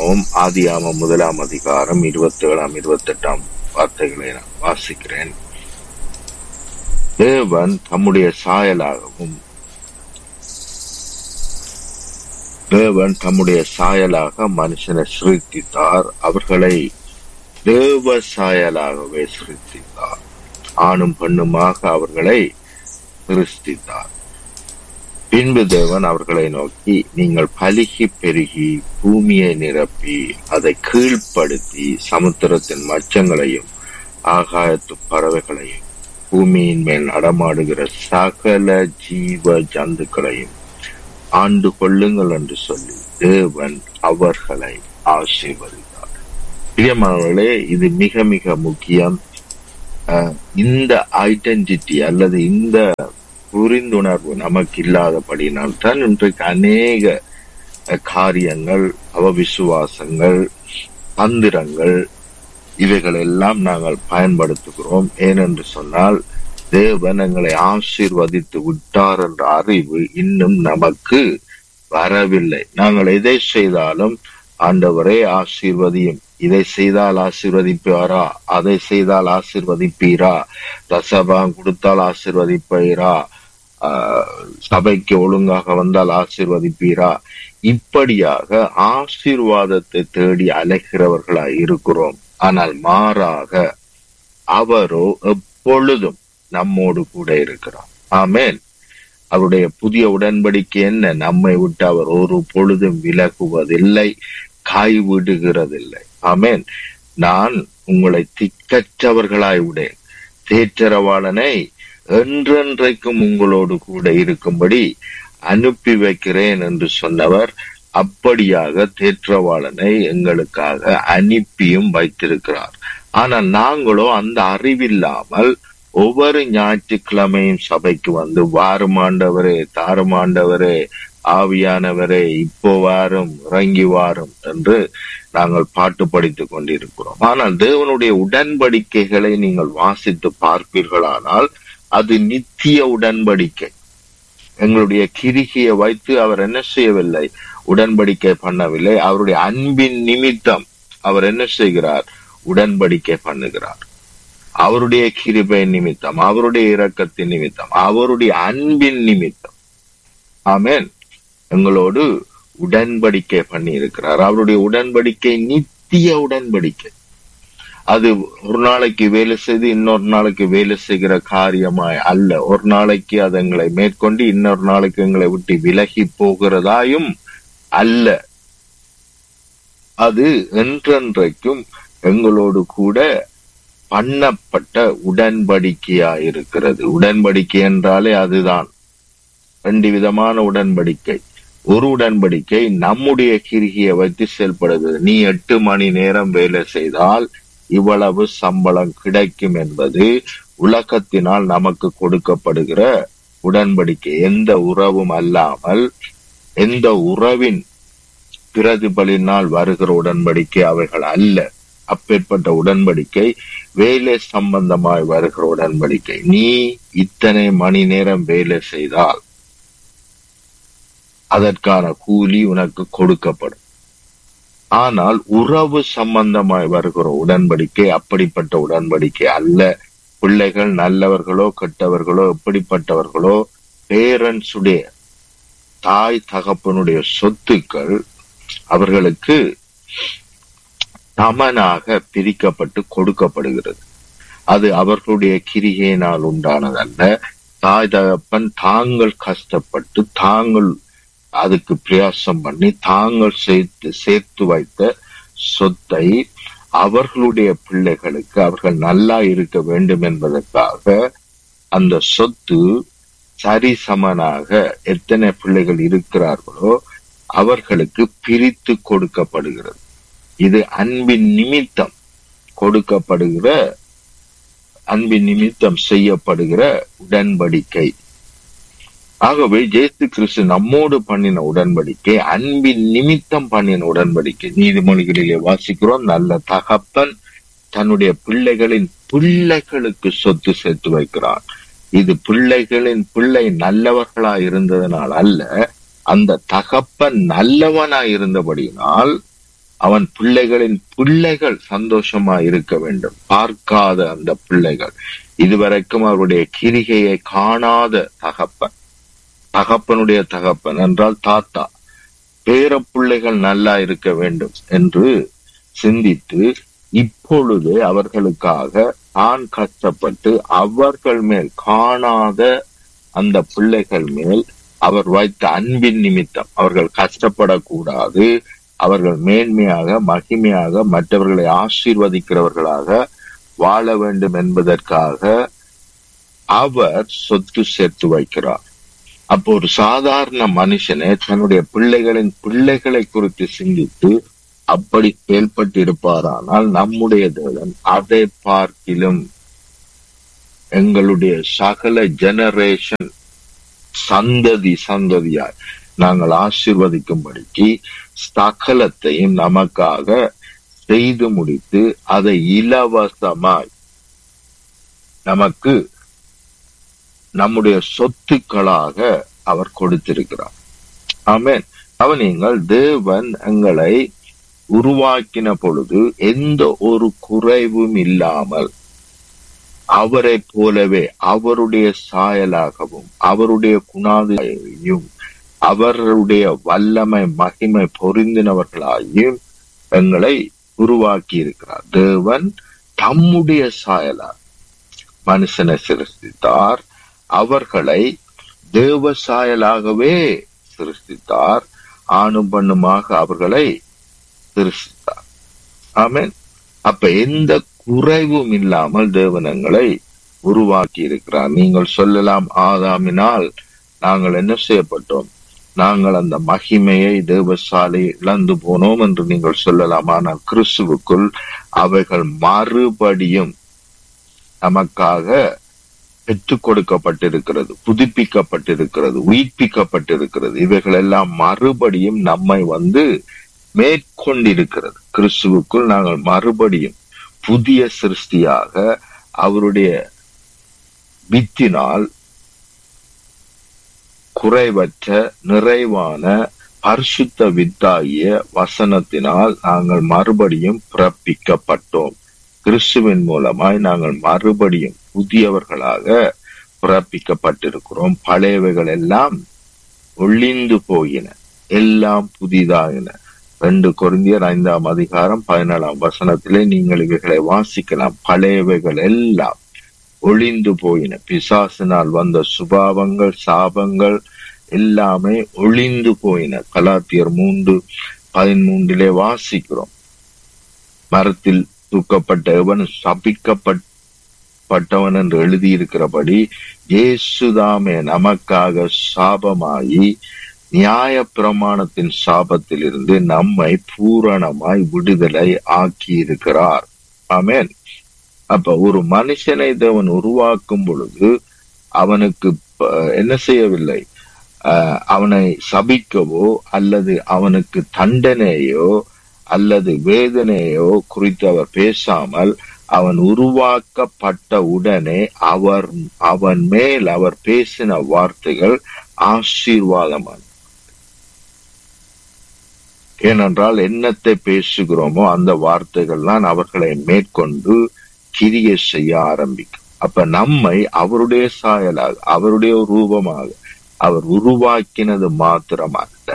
வாசிப்போம் ஆதியாமம் முதலாம் அதிகாரம் இருபத்தி ஏழாம் இருபத்தி எட்டாம் வார்த்தைகளை நான் வாசிக்கிறேன் தேவன் தம்முடைய சாயலாகவும் தேவன் தம்முடைய சாயலாக மனுஷனை சிருஷ்டித்தார் அவர்களை தேவ சாயலாகவே சிருஷ்டித்தார் ஆணும் பெண்ணுமாக அவர்களை சிருஷ்டித்தார் பின்பு தேவன் அவர்களை நோக்கி நீங்கள் பலுகி பெருகி பூமியை நிரப்பி அதை கீழ்ப்படுத்தி சமுத்திரத்தின் மச்சங்களையும் ஆகாயத்து பறவைகளையும் பூமியின் மேல் நடமாடுகிற சகல ஜீவ ஜந்துக்களையும் ஆண்டு கொள்ளுங்கள் என்று சொல்லி தேவன் அவர்களை ஆசீர்வதித்தார் பிரியமானவர்களே இது மிக மிக முக்கியம் அஹ், இந்த ஐடென்டிட்டி அல்லது இந்த புரிந்துணர்வு நமக்கு இல்லாதபடினால் தான் இன்றைக்கு அநேக அஹ், காரியங்கள் அவவிசுவாசங்கள் தந்திரங்கள் இவைகள் எல்லாம் நாங்கள் பயன்படுத்துகிறோம் ஏனென்று சொன்னால் தேவன் எங்களை ஆசீர்வதித்து விட்டார் என்ற அறிவு இன்னும் நமக்கு வரவில்லை நாங்கள் எதை செய்தாலும் ஆண்டவரே ஆசீர்வதியும் இதை செய்தால் ஆசீர்வதிப்பாரா அதை செய்தால் ஆசீர்வதிப்பீரா தசபாம் கொடுத்தால் ஆசீர்வதிப்பீரா ஆஹ், சபைக்கு ஒழுங்காக வந்தால் ஆசீர்வதிப்பீரா இப்படியாக ஆசீர்வாதத்தை தேடி அலைகிறவர்களாய் இருக்கிறோம் ஆனால் மாறாக அவரோ எப்பொழுதும் நம்மோடு கூட இருக்கிறார் ஆமென் அவருடைய புதிய உடன்படிக்கை என்ன நம்மை விட்டு அவர் ஒரு பொழுதும் விலகுவதில்லை கைவிடுகிறதில்லை ஆமென் நான் உங்களை திக்கற்றவர்களாய் விடேன் தேற்றரவாளனை என்றென்றைக்கும் உங்களோடு கூட இருக்கும்படி அனுப்பி வைக்கிறேன் என்று சொன்னவர் அப்படியாக தேற்றவாளனை எங்களுக்காக அனுப்பியும் வைத்திருக்கிறார் ஆனால் நாங்களோ அந்த அறிவில்லாமல் ஒவ்வொரு ஞாயிற்றுக்கிழமையும் சபைக்கு வந்து வாருமாண்டவரே தாருமாண்டவரே ஆவியானவரே இப்போ வாரும் இறங்கி வாரும் என்று நாங்கள் பாட்டு படித்துக் கொண்டிருக்கிறோம் ஆனால் தேவனுடைய உடன்படிக்கைகளை நீங்கள் வாசித்து பார்ப்பீர்களானால் அது நித்திய உடன்படிக்கை எங்களுடைய கிரிகையை வைத்து அவர் என்ன செய்யவில்லை உடன்படிக்கை பண்ணவில்லை அவருடைய அன்பின் நிமித்தம் அவர் என்ன செய்கிறார் உடன்படிக்கை பண்ணுகிறார் அவருடைய கிருபை நிமித்தம் அவருடைய இரக்கத்தின் நிமித்தம் அவருடைய அன்பின் நிமித்தம் ஆமென் எங்களோடு உடன்படிக்கை பண்ணி இருக்கிறார் அவருடைய உடன்படிக்கை நித்திய உடன்படிக்கை அது ஒரு நாளைக்கு வேலை செய்து இன்னொரு நாளைக்கு வேலை செய்கிற காரியமாய் அல்ல ஒரு நாளைக்கு அது எங்களை மேற்கொண்டு இன்னொரு நாளைக்கு எங்களை விட்டு விலகி போகிறதாயும் அல்ல அது என்றென்றைக்கும் எங்களோடு கூட பண்ணப்பட்ட உடன்படிக்கையா இருக்கிறது உடன்படிக்கை என்றாலே அதுதான் ரெண்டு விதமான உடன்படிக்கை ஒரு உடன்படிக்கை நம்முடைய கிரிகையை வைத்து செயல்படுகிறது நீ எட்டு மணி நேரம் வேலை செய்தால் இவ்வளவு சம்பளம் கிடைக்கும் என்பது உலகத்தினால் நமக்கு கொடுக்கப்படுகிற உடன்படிக்கை எந்த உறவும் அல்லாமல் எந்த உறவின் பிரதிபலினால் வருகிற உடன்படிக்கை அவைகள் அல்ல அப்பேற்பட்ட உடன்படிக்கை வேலை சம்பந்தமாய் வருகிற உடன்படிக்கை நீ இத்தனை மணி நேரம் வேலை செய்தால் அதற்கான கூலி உனக்கு கொடுக்கப்படும் ஆனால் உறவு சம்பந்தமாய் வருகிற உடன்படிக்கை அப்படிப்பட்ட உடன்படிக்கை அல்ல பிள்ளைகள் நல்லவர்களோ கெட்டவர்களோ எப்படிப்பட்டவர்களோ பேரண்ட்ஸ் உடைய தாய் தகப்பனுடைய சொத்துக்கள் அவர்களுக்கு சமனாக பிரிக்கப்பட்டு கொடுக்கப்படுகிறது அது அவர்களுடைய கிரிகையினால் உண்டானதல்ல தாய் தகப்பன் தாங்கள் கஷ்டப்பட்டு தாங்கள் அதுக்கு பிரயாசம் பண்ணி தாங்கள் சேர்த்து சேர்த்து வைத்த சொத்தை அவர்களுடைய பிள்ளைகளுக்கு அவர்கள் நல்லா இருக்க வேண்டும் என்பதற்காக அந்த சொத்து சரிசமனாக எத்தனை பிள்ளைகள் இருக்கிறார்களோ அவர்களுக்கு பிரித்து கொடுக்கப்படுகிறது இது அன்பின் நிமித்தம் கொடுக்கப்படுகிற அன்பின் நிமித்தம் செய்யப்படுகிற உடன்படிக்கை ஆகவே ஜேசு கிறிஸ்து நம்மோடு பண்ணின உடன்படிக்கை அன்பின் நிமித்தம் பண்ணின உடன்படிக்கை நீதிமொழிகளிலே வாசிக்கிறோம் நல்ல தகப்பன் தன்னுடைய பிள்ளைகளின் பிள்ளைகளுக்கு சொத்து சேர்த்து வைக்கிறான் இது பிள்ளைகளின் பிள்ளை நல்லவர்களா இருந்ததனால் அல்ல அந்த தகப்பன் நல்லவனா இருந்தபடியினால் அவன் பிள்ளைகளின் பிள்ளைகள் சந்தோஷமா இருக்க வேண்டும் பார்க்காத அந்த பிள்ளைகள் இதுவரைக்கும் அவருடைய கிரிகையை காணாத தகப்பன் தகப்பனுடைய தகப்பன் என்றால் தாத்தா பேர பிள்ளைகள் நல்லா இருக்க வேண்டும் என்று சிந்தித்து இப்பொழுது அவர்களுக்காக தான் கஷ்டப்பட்டு அவர்கள் மேல் காணாத அந்த பிள்ளைகள் மேல் அவர் வைத்த அன்பின் நிமித்தம் அவர்கள் கஷ்டப்படக்கூடாது அவர்கள் மேன்மையாக மகிமையாக மற்றவர்களை ஆசீர்வதிக்கிறவர்களாக வாழ வேண்டும் என்பதற்காக அவர் சொத்து சேர்த்து வைக்கிறார் அப்போ ஒரு சாதாரண மனுஷனே தன்னுடைய பிள்ளைகளின் பிள்ளைகளை குறித்து சிந்தித்து அப்படி செயல்பட்டு இருப்பாரானால் நம்முடைய தேவன் அதை பார்க்கிலும் எங்களுடைய சகல ஜெனரேஷன் சந்ததி சந்ததியாய் நாங்கள் ஆசிர்வதிக்கும்படிக்கு சகலத்தையும் நமக்காக செய்து முடித்து அதை இலவசமாய் நமக்கு நம்முடைய சொத்துக்களாக அவர் கொடுத்திருக்கிறார் ஆமேன் அவனிங்கள் தேவன் எங்களை உருவாக்கின பொழுது எந்த ஒரு குறைவும் இல்லாமல் அவரை போலவே அவருடைய சாயலாகவும் அவருடைய குணாதியும் அவருடைய வல்லமை மகிமை பொருந்தினவர்களாயும் எங்களை உருவாக்கி இருக்கிறார் தேவன் தம்முடைய சாயலாக மனுஷனை சிருஷ்டித்தார் அவர்களை தேவ சாயலாகவே சிருஷ்டித்தார் ஆணும் பண்ணுமாக அவர்களை சிருஷ்டித்தார் ஆமேன் அப்ப எந்த குறைவும் இல்லாமல் தேவனங்களை உருவாக்கி இருக்கிறார் நீங்கள் சொல்லலாம் ஆதாமினால் நாங்கள் என்ன செய்யப்பட்டோம் நாங்கள் அந்த மகிமையை தேவசாலை இழந்து போனோம் என்று நீங்கள் சொல்லலாம் ஆனால் கிறிஸ்துவுக்குள் அவைகள் மறுபடியும் நமக்காக பெற்றுக் கொடுக்கப்பட்டிருக்கிறது புதுப்பிக்கப்பட்டிருக்கிறது உயிர்ப்பிக்கப்பட்டிருக்கிறது இவைகள் எல்லாம் மறுபடியும் நம்மை வந்து மேற்கொண்டிருக்கிறது கிறிஸ்துவுக்குள் நாங்கள் மறுபடியும் புதிய சிருஷ்டியாக அவருடைய வித்தினால் குறைவற்ற நிறைவான பரிசுத்த வித்தாகிய வசனத்தினால் நாங்கள் மறுபடியும் பிறப்பிக்கப்பட்டோம் கிறிஸ்துவின் மூலமாய் நாங்கள் மறுபடியும் புதியவர்களாக பிறப்பிக்கப்பட்டிருக்கிறோம் பழையவைகள் எல்லாம் ஒளிந்து போயின எல்லாம் புதிதாயின ரெண்டு கொரிந்தியர் ஐந்தாம் அதிகாரம் பதினேழாம் வசனத்திலே நீங்கள் இவைகளை வாசிக்கலாம் பழையவைகள் எல்லாம் ஒளிந்து போயின பிசாசினால் வந்த சுபாவங்கள் சாபங்கள் எல்லாமே ஒளிந்து போயின கலாத்தியர் மூன்று பதிமூன்றிலே வாசிக்கிறோம் மரத்தில் தூக்கப்பட்ட எவன் சபிக்கப்பட்டவன் என்று எழுதியிருக்கிறபடி இயேசுதாமே நமக்காக சாபமாயி நியாய பிரமாணத்தின் சாபத்திலிருந்து நம்மை பூரணமாய் விடுதலை ஆக்கி இருக்கிறார் ஆமேன் அப்ப ஒரு மனுஷனை தேவன் உருவாக்கும் பொழுது அவனுக்கு என்ன செய்யவில்லை அவனை சபிக்கவோ அல்லது அவனுக்கு தண்டனையோ அல்லது வேதனையோ குறித்து அவர் பேசாமல் அவன் உருவாக்கப்பட்ட உடனே அவர் அவன் மேல் அவர் பேசின வார்த்தைகள் ஆசீர்வாதமான ஏனென்றால் என்னத்தை பேசுகிறோமோ அந்த வார்த்தைகள் தான் அவர்களை மேற்கொண்டு கிரிய செய்ய ஆரம்பிக்கும் அப்ப நம்மை அவருடைய சாயலாக அவருடைய ரூபமாக அவர் உருவாக்கினது மாத்திரமல்ல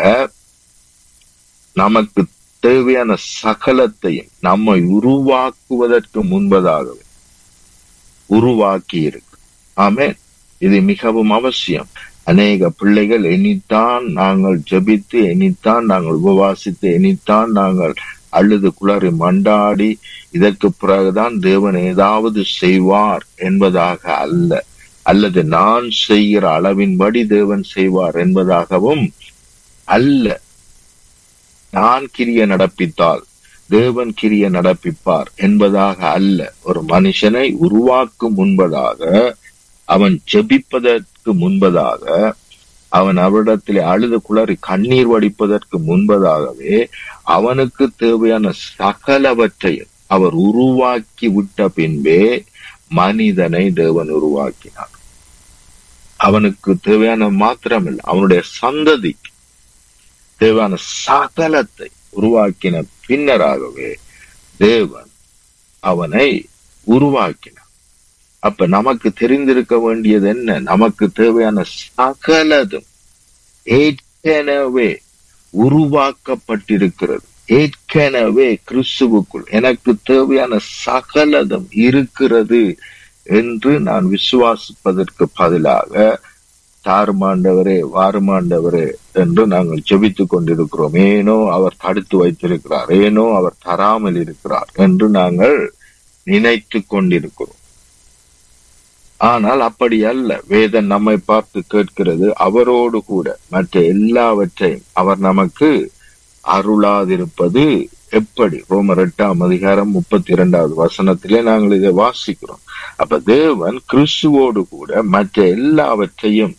நமக்கு தேவையான சகலத்தையும் நம்மை உருவாக்குவதற்கு முன்பதாகவே உருவாக்கி இருக்கு ஆமே இது மிகவும் அவசியம் அநேக பிள்ளைகள் எண்ணித்தான் நாங்கள் ஜபித்து எண்ணித்தான் நாங்கள் உபவாசித்து எண்ணித்தான் நாங்கள் அழுது குளறி மண்டாடி இதற்கு பிறகுதான் தேவன் ஏதாவது செய்வார் என்பதாக அல்ல அல்லது நான் செய்கிற அளவின்படி தேவன் செய்வார் என்பதாகவும் அல்ல நான் கிரிய நடப்பித்தால் தேவன் கிரிய நடப்பிப்பார் என்பதாக அல்ல ஒரு மனுஷனை உருவாக்கும் முன்பதாக அவன் ஜெபிப்பதற்கு முன்பதாக அவன் அவரிடத்திலே அழுது குளறி கண்ணீர் வடிப்பதற்கு முன்பதாகவே அவனுக்கு தேவையான சகலவற்றையும் அவர் உருவாக்கி விட்ட பின்பே மனிதனை தேவன் உருவாக்கினார் அவனுக்கு தேவையான மாத்திரமில்லை அவனுடைய சந்ததிக்கு தேவையான சகலத்தை உருவாக்கின பின்னராகவே தேவன் அவனை உருவாக்கினார் அப்ப நமக்கு தெரிந்திருக்க வேண்டியது என்ன நமக்கு தேவையான சகலதும் ஏற்கனவே உருவாக்கப்பட்டிருக்கிறது ஏற்கனவே கிறிஸ்துவுக்குள் எனக்கு தேவையான சகலதும் இருக்கிறது என்று நான் விசுவாசிப்பதற்கு பதிலாக தாருமாண்டவரே வாருமாண்டவரே என்று நாங்கள் ஜெபித்துக் கொண்டிருக்கிறோம் ஏனோ அவர் தடுத்து வைத்திருக்கிறார் ஏனோ அவர் தராமல் இருக்கிறார் என்று நாங்கள் நினைத்து கொண்டிருக்கிறோம் ஆனால் அப்படி அல்ல வேதன் நம்மை பார்த்து கேட்கிறது அவரோடு கூட மற்ற எல்லாவற்றையும் அவர் நமக்கு அருளாதிருப்பது எப்படி ரோமர் எட்டாம் அதிகாரம் முப்பத்தி இரண்டாவது வசனத்திலே நாங்கள் இதை வாசிக்கிறோம் அப்ப தேவன் கிறிஸ்துவோடு கூட மற்ற எல்லாவற்றையும்